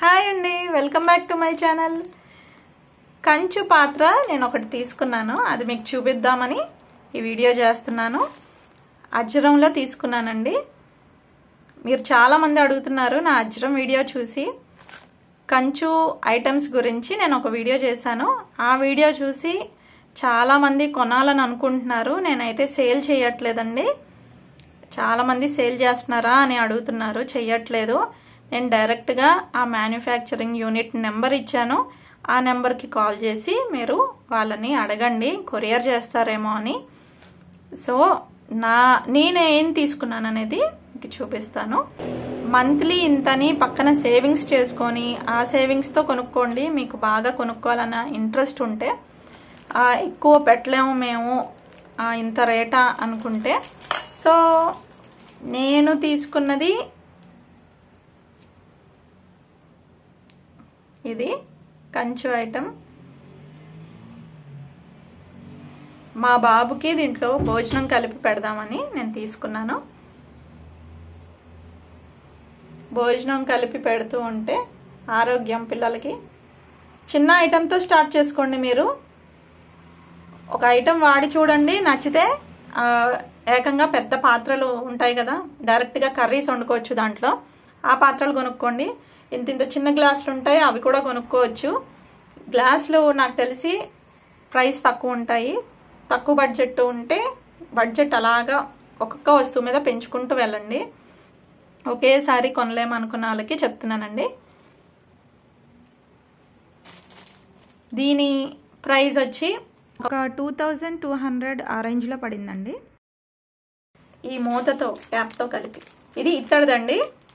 hi అండి welcome back to my channel కంచు పాత్ర నేను ఒకటి తీసుకున్నాను అది మీకు చూపిద్దామని ఈ వీడియో చేస్తున్నాను అజ్రంలో తీసుకున్నానండి మీరు చాలామంది అడుగుతున్నారు నా అజ్రం వీడియో చూసి కంచు ఐటమ్స్ గురించి నేను ఒక వీడియో చేశాను ఆ వీడియో చూసి చాలామంది కొనాలని అనుకుంటున్నారు నేనైతే సేల్ చేయట్లేదండి చాలామంది సేల్ చేస్తున్నారా అని అడుగుతున్నారు చెయ్యట్లేదు నేను డైరెక్ట్గా ఆ మ్యానుఫ్యాక్చరింగ్ యూనిట్ నెంబర్ ఇచ్చాను ఆ నెంబర్కి కాల్ చేసి మీరు వాళ్ళని అడగండి కొరియర్ చేస్తారేమో అని సో నా నేను ఏం తీసుకున్నాను అనేది మీకు చూపిస్తాను మంత్లీ ఇంతని పక్కన సేవింగ్స్ చేసుకొని ఆ సేవింగ్స్తో కొనుక్కోండి మీకు బాగా కొనుక్కోవాలన్న ఇంట్రెస్ట్ ఉంటే ఆ, ఎక్కువ పెట్టలేము మేము ఆ, ఇంత రేటా అనుకుంటే సో నేను తీసుకున్నది ఇది కంచు ఐటమ్ మా బాబుకి దీంట్లో భోజనం కలిపి పెడదామని నేను తీసుకున్నాను భోజనం కలిపి పెడుతూ ఉంటే ఆరోగ్యం పిల్లలకి చిన్న ఐటెంతో స్టార్ట్ చేసుకోండి మీరు ఒక ఐటెం వాడి చూడండి నచ్చితే ఆ, ఏకంగా పెద్ద పాత్రలు ఉంటాయి కదా డైరెక్ట్గా కర్రీస్ వండుకోవచ్చు దాంట్లో ఆ పాత్రలు కొనుక్కోండి ఇంత ఇంత చిన్న గ్లాసులు ఉంటాయి అవి కూడా కొనుక్కోవచ్చు గ్లాసులు నాకు తెలిసి ప్రైస్ తక్కువ ఉంటాయి తక్కువ బడ్జెట్ ఉంటే బడ్జెట్ అలాగా ఒక్కొక్క వస్తువు మీద పెంచుకుంటూ వెళ్ళండి ఒకేసారి కొనలేమనుకున్న వాళ్ళకి చెప్తున్నానండి దీని ప్రైస్ వచ్చి ఒక టూ థౌజండ్ టూ హండ్రెడ్ ఆ రేంజ్లో పడిందండి ఈ మూతతో క్యాప్తో కలిపి ఇది ఇత్తడిదండి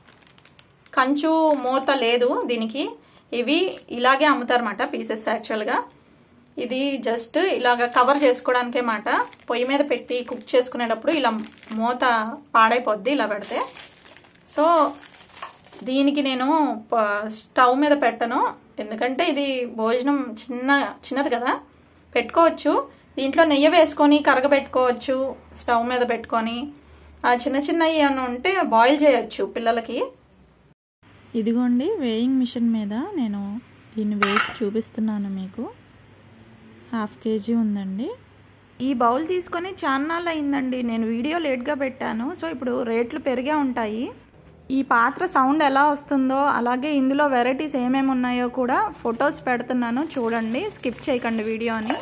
కంచు మూత లేదు దీనికి ఇవి ఇలాగే అమ్ముతారన్నమాట పీసెస్ యాక్చువల్గా ఇది జస్ట్ ఇలాగ కవర్ చేసుకోవడానికే మాట పొయ్యి మీద పెట్టి కుక్ చేసుకునేటప్పుడు ఇలా మూత పాడైపోద్ది ఇలా పెడితే సో దీనికి నేను ప- స్టవ్ మీద పెట్టను ఎందుకంటే ఇది భోజనం చిన్న చిన్నది కదా పెట్టుకోవచ్చు దీంట్లో నెయ్యి వేసుకొని కరగబెట్టుకోవచ్చు స్టవ్ మీద పెట్టుకొని ఆ చిన్న చిన్నవి ఏమైనా ఉంటే బాయిల్ చేయొచ్చు పిల్లలకి ఇదిగోండి వేయింగ్ మిషన్ మీద నేను దీన్ని వెయిట్ చూపిస్తున్నాను మీకు హాఫ్ కేజీ ఉందండి ఈ బౌల్ తీసుకొని చాన్నాళ్ళు అయిందండి నేను వీడియో లేట్గా పెట్టాను సో ఇప్పుడు రేట్లు పెరిగే ఉంటాయి ఈ పాత్ర సౌండ్ ఎలా వస్తుందో అలాగే ఇందులో వెరైటీస్ ఏమేమి ఉన్నాయో కూడా ఫొటోస్ పెడుతున్నాను చూడండి స్కిప్ చేయకండి వీడియోని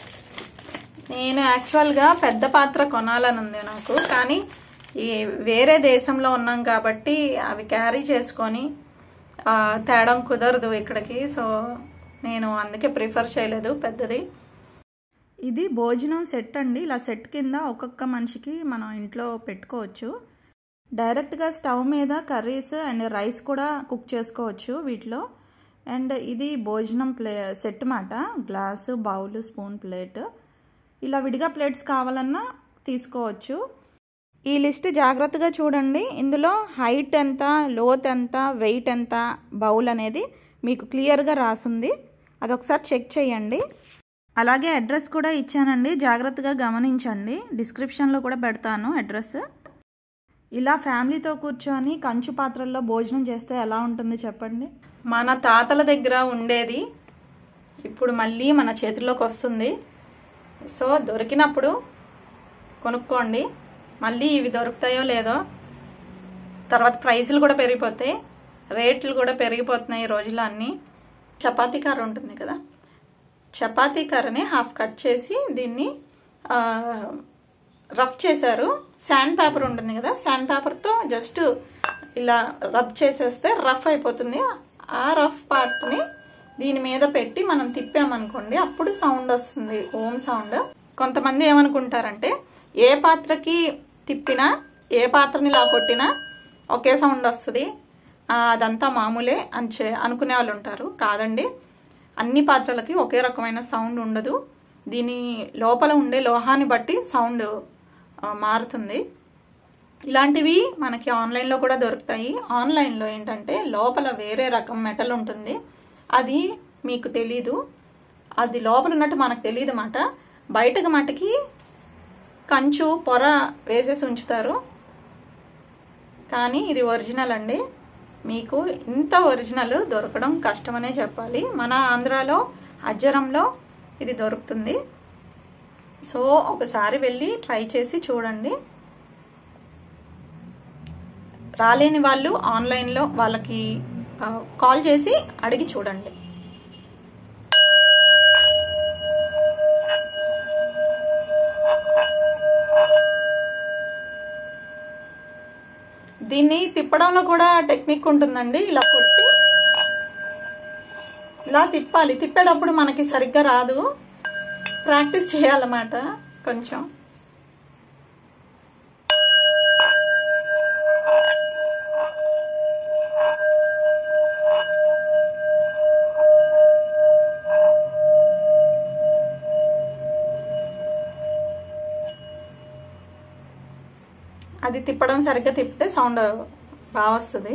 నేను యాక్చువల్గా పెద్ద పాత్ర కొనాలని ఉంది నాకు కానీ ఈ వేరే దేశంలో ఉన్నాం కాబట్టి అవి క్యారీ చేసుకొని ఆ, తేడం కుదరదు ఇక్కడికి సో నేను అందుకే ప్రిఫర్ చేయలేదు పెద్దది ఇది భోజనం సెట్ అండి ఇలా సెట్ కింద ఒక్కొక్క మనిషికి మనం ఇంట్లో పెట్టుకోవచ్చు డైరెక్ట్గా స్టవ్ మీద కర్రీస్ అండ్ రైస్ కూడా కుక్ చేసుకోవచ్చు వీటిలో అండ్ ఇది భోజనం ప్లే సెట్ మాట గ్లాసు బౌల్ స్పూన్ ప్లేట్ ఇలా విడిగా ప్లేట్స్ కావాలన్నా తీసుకోవచ్చు ఈ లిస్ట్ జాగ్రత్తగా చూడండి ఇందులో హైట్ ఎంత లోత్ ఎంత వెయిట్ ఎంత బౌల్ అనేది మీకు క్లియర్గా రాసుంది అదొకసారి చెక్ చేయండి అలాగే అడ్రస్ కూడా ఇచ్చానండి జాగ్రత్తగా గమనించండి డిస్క్రిప్షన్లో కూడా పెడతాను అడ్రస్ ఇలా ఫ్యామిలీతో కూర్చొని కంచు పాత్రల్లో భోజనం చేస్తే ఎలా ఉంటుంది చెప్పండి మన తాతల దగ్గర ఉండేది ఇప్పుడు మళ్ళీ మన చేతిలోకి వస్తుంది సో దొరికినప్పుడు కొనుక్కోండి మళ్ళీ ఇవి దొరుకుతాయో లేదో తర్వాత ప్రైసులు కూడా పెరిగిపోతాయి రేట్లు కూడా పెరిగిపోతున్నాయి ఈ రోజుల్లో అన్నీ చపాతీ కర్ర ఉంటుంది కదా చపాతీ కర్రని హాఫ్ కట్ చేసి దీన్ని ఆ, రఫ్ చేశారు శాండ్ పేపర్ ఉంటుంది కదా శాండ్ పేపర్తో జస్ట్ ఇలా రబ్ చేసేస్తే రఫ్ అయిపోతుంది ఆ రఫ్ పార్ట్ని దీని మీద పెట్టి మనం తిప్పామనుకోండి అప్పుడు సౌండ్ వస్తుంది ఓం సౌండ్ కొంతమంది ఏమనుకుంటారంటే ఏ పాత్రకి తిప్పినా ఏ పాత్రని ఇలా కొట్టినా ఒకే సౌండ్ వస్తుంది ఆ, అదంతా మామూలే అని చే- అనుకునే వాళ్ళు ఉంటారు కాదండి అన్ని పాత్రలకి ఒకే రకమైన సౌండ్ ఉండదు దీని లోపల ఉండే లోహాన్ని బట్టి సౌండ్ ఆ, మారుతుంది ఇలాంటివి మనకి ఆన్లైన్లో కూడా దొరుకుతాయి ఆన్లైన్లో ఏంటంటే లోపల వేరే రకం మెటల్ ఉంటుంది అది మీకు తెలీదు అది లోపల ఉన్నట్టు మనకు తెలియదు అన్నమాట బయటకు మటుకి కంచు పొర వేసేసి ఉంచుతారు కానీ ఇది ఒరిజినల్ అండి మీకు ఇంత ఒరిజినల్ దొరకడం కష్టమనే చెప్పాలి మన ఆంధ్రాలో అజ్జరంలో ఇది దొరుకుతుంది సో ఒకసారి వెళ్ళి ట్రై చేసి చూడండి రాలేని వాళ్ళు ఆన్లైన్లో వాళ్ళకి ఆ, కాల్ చేసి అడిగి చూడండి దీన్ని తిప్పడంలో కూడా టెక్నిక్ ఉంటుందండి ఇలా కొట్టి ఇలా తిప్పాలి తిప్పేటప్పుడు మనకి సరిగ్గా రాదు ప్రాక్టీస్ చేయాలన్నమాట కొంచెం అది తిప్పడం సరిగ్గా తిప్పితే సౌండ్ బాగా వస్తుంది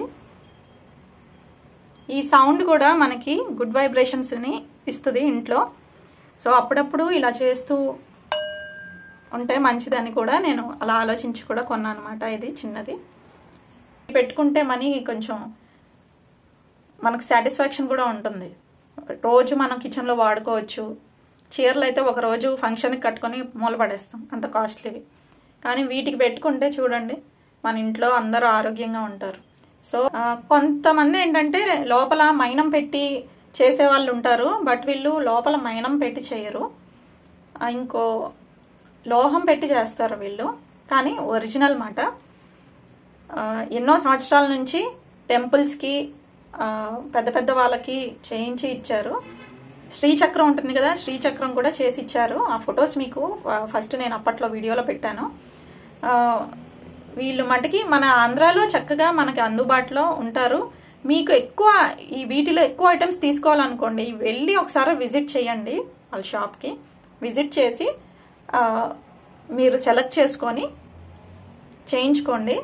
ఈ సౌండ్ కూడా మనకి గుడ్ వైబ్రేషన్స్ని ఇస్తుంది ఇంట్లో సో అప్పుడప్పుడు ఇలా చేస్తూ ఉంటే మంచిదని కూడా నేను అలా ఆలోచించి కూడా కొన్నాను అనమాట ఇది చిన్నది పెట్టుకుంటే మనీ కొంచెం మనకు సాటిస్ఫాక్షన్ కూడా ఉంటుంది రోజు మనం కిచెన్లో వాడుకోవచ్చు చీరలు అయితే ఒక రోజు ఫంక్షన్కి కట్టుకొని మూలపడేస్తాం అంత కాస్ట్లీవి కానీ వీటికి పెట్టుకుంటే చూడండి మన ఇంట్లో అందరూ ఆరోగ్యంగా ఉంటారు సో ఆ, కొంతమంది ఏంటంటే లోపల మైనం పెట్టి చేసే వాళ్ళు ఉంటారు బట్ వీళ్ళు లోపల మైనం పెట్టి చేయరు ఆ, ఇంకో లోహం పెట్టి చేస్తారు వీళ్ళు కానీ ఒరిజినల్ మాట ఆ, ఎన్నో సంవత్సరాల నుంచి టెంపుల్స్కి ఆ, పెద్ద పెద్ద వాళ్ళకి చేయించి ఇచ్చారు శ్రీచక్రం ఉంటుంది కదా శ్రీచక్రం కూడా చేసి ఇచ్చారు ఆ ఫొటోస్ మీకు ఆ, ఫస్ట్ నేను అప్పట్లో వీడియోలో పెట్టాను ఆ, వీళ్ళు మటుకి మన ఆంధ్రాలో చక్కగా మనకి అందుబాటులో ఉంటారు మీకు ఎక్కువ ఈ వీటిలో ఎక్కువ ఐటమ్స్ తీసుకోవాలనుకోండి వెళ్ళి ఒకసారి విజిట్ చేయండి వాళ్ళ షాప్కి విజిట్ చేసి ఆ, మీరు సెలెక్ట్ చేసుకొని చేయించుకోండి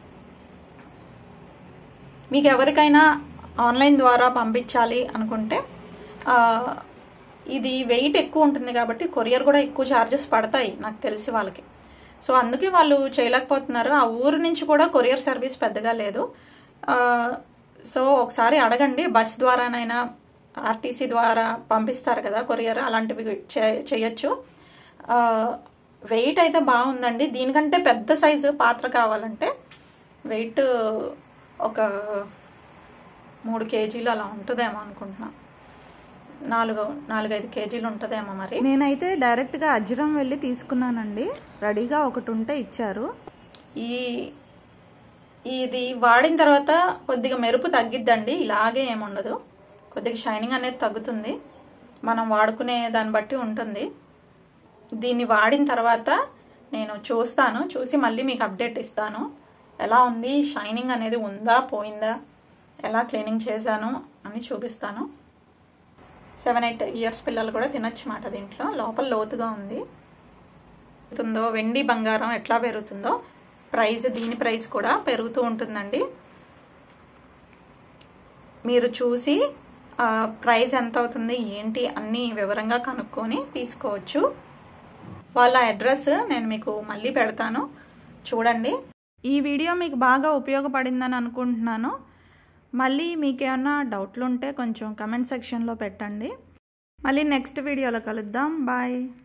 మీకు ఎవరికైనా ఆన్లైన్ ద్వారా పంపించాలి అనుకుంటే ఆ, ఇది వెయిట్ ఎక్కువ ఉంటుంది కాబట్టి కొరియర్ కూడా ఎక్కువ ఛార్జెస్ పడతాయి నాకు తెలిసి వాళ్ళకి సో అందుకే వాళ్ళు చేయలేకపోతున్నారు ఆ ఊరు నుంచి కూడా కొరియర్ సర్వీస్ పెద్దగా లేదు ఆ, సో ఒకసారి అడగండి బస్ ద్వారానైనా ఆర్టీసీ ద్వారా పంపిస్తారు కదా కొరియర్ అలాంటివి చే- చేయొచ్చు ఆ, వెయిట్ అయితే బాగుందండి దీనికంటే పెద్ద సైజు పాత్ర కావాలంటే వెయిట్ ఒక మూడు కేజీలు అలా ఉంటుందేమో అనుకుంటున్నా నాలుగు నాలుగైదు కేజీలు ఉంటుందేమో మరి నేనైతే డైరెక్ట్గా అజ్రం వెళ్ళి తీసుకున్నానండి రెడీగా ఒకటి ఉంటే ఇచ్చారు ఈ ఇది వాడిన తర్వాత కొద్దిగా మెరుపు తగ్గిద్దండి ఇలాగే ఏముండదు కొద్దిగా షైనింగ్ అనేది తగ్గుతుంది మనం వాడుకునే దాన్ని బట్టి ఉంటుంది దీన్ని వాడిన తర్వాత నేను చూస్తాను చూసి మళ్ళీ మీకు అప్డేట్ ఇస్తాను ఎలా ఉంది షైనింగ్ అనేది ఉందా పోయిందా ఎలా క్లీనింగ్ చేశాను అని చూపిస్తాను సెవెన్ ఎయిట్ ఇయర్స్ పిల్లలు కూడా తినచ్చు మాట దీంట్లో లోపల లోతుగా ఉంది పెరుగుతుందో వెండి బంగారం ఎట్లా పెరుగుతుందో ప్రైస్ దీని ప్రైస్ కూడా పెరుగుతూ ఉంటుందండి మీరు చూసి ఆ, ప్రైస్ ఎంత అవుతుంది ఏంటి అన్ని వివరంగా కనుక్కొని తీసుకోవచ్చు వాళ్ళ అడ్రస్ నేను మీకు మళ్ళీ పెడతాను చూడండి ఈ వీడియో మీకు బాగా ఉపయోగపడిందని అనుకుంటున్నాను మళ్ళీ మీకు ఏమన్నా డౌట్లు ఉంటే కొంచెం కమెంట్ సెక్షన్లో పెట్టండి మళ్ళీ నెక్స్ట్ వీడియోలో కలుద్దాం బాయ్